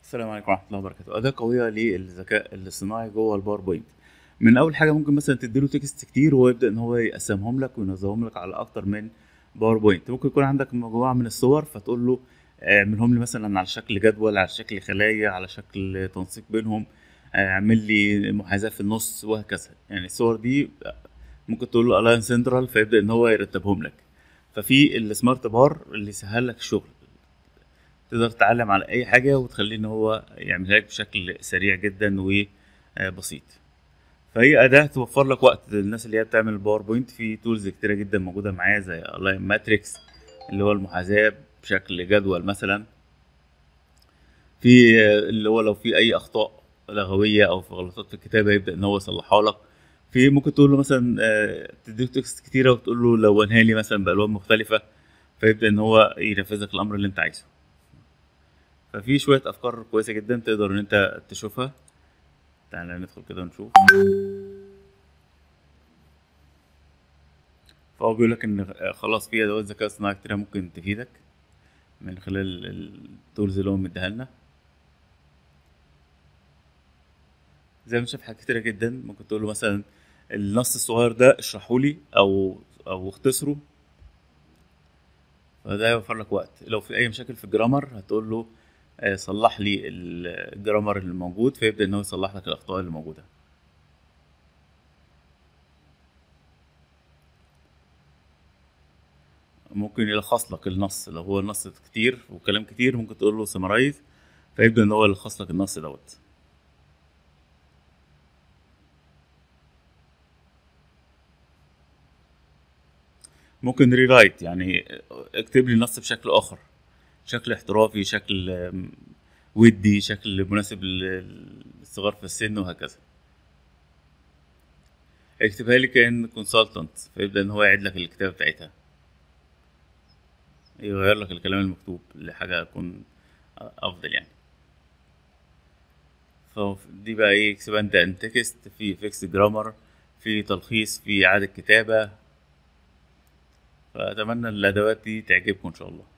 السلام عليكم ورحمه الله وبركاته اداه قويه للذكاء الاصطناعي جوه الباوربوينت من اول حاجه ممكن مثلا تديله تكست كتير وهو يبدا ان هو يقسمهم لك وينظمهم لك على اكتر من باوربوينت ممكن يكون عندك مجموعه من الصور فتقول له اعملهم لي مثلا على شكل جدول على شكل خلايا على شكل تنسيق بينهم اعمل لي محاذاه في النص وهكذا يعني الصور دي ممكن تقول له الاين سنترال فيبدا ان هو يرتبهم لك ففي السمارت بار اللي يسهل لك الشغل تقدر تتعلم على اي حاجه وتخليه ان هو يعملها لك بشكل سريع جدا وبسيط فهي اداه توفر لك وقت للناس اللي هي بتعمل الباوربوينت في تولز كتيره جدا موجوده معايا زي الاين ماتريكس اللي هو المحاذاه بشكل جدول مثلا في اللي هو لو في اي اخطاء لغويه او في غلطات في الكتابه يبدا ان هو يصلحها لك في ممكن تقول له مثلا تديه تكست كتيره وتقول له لونها لي مثلا بالوان مختلفه فيبدا ان هو ينفذ لك الامر اللي انت عايزه ففي شويه افكار كويسه جدا تقدر ان انت تشوفها تعالى ندخل كده ونشوف فهو بيقول لك ان خلاص في ادوات ذكاء اصطناعي كتيره ممكن تفيدك من خلال التولز اللي هو مديها لنا زي ما شايف حاجات كتيره جدا ممكن تقول له مثلا النص الصغير ده اشرحه لي او او اختصره فده هيوفر لك وقت لو في اي مشاكل في الجرامر هتقول له صلح لي الجرامر اللي موجود فيبدا ان هو يصلح لك الاخطاء اللي موجوده ممكن يلخص لك النص لو هو النص كتير وكلام كتير ممكن تقول له سمرايز فيبدا ان هو يلخص لك النص دوت ممكن ريرايت يعني اكتب لي النص بشكل اخر شكل احترافي شكل ودي شكل مناسب للصغار في السن وهكذا اكتبها لي كأن كونسلتنت فيبدأ ان هو يعيد لك الكتابة بتاعتها يغير لك الكلام المكتوب لحاجة تكون افضل يعني فدي بقى ايه اكسباند ان تكست في فيكس جرامر في تلخيص في اعادة كتابة فأتمنى الأدوات دي تعجبكم إن شاء الله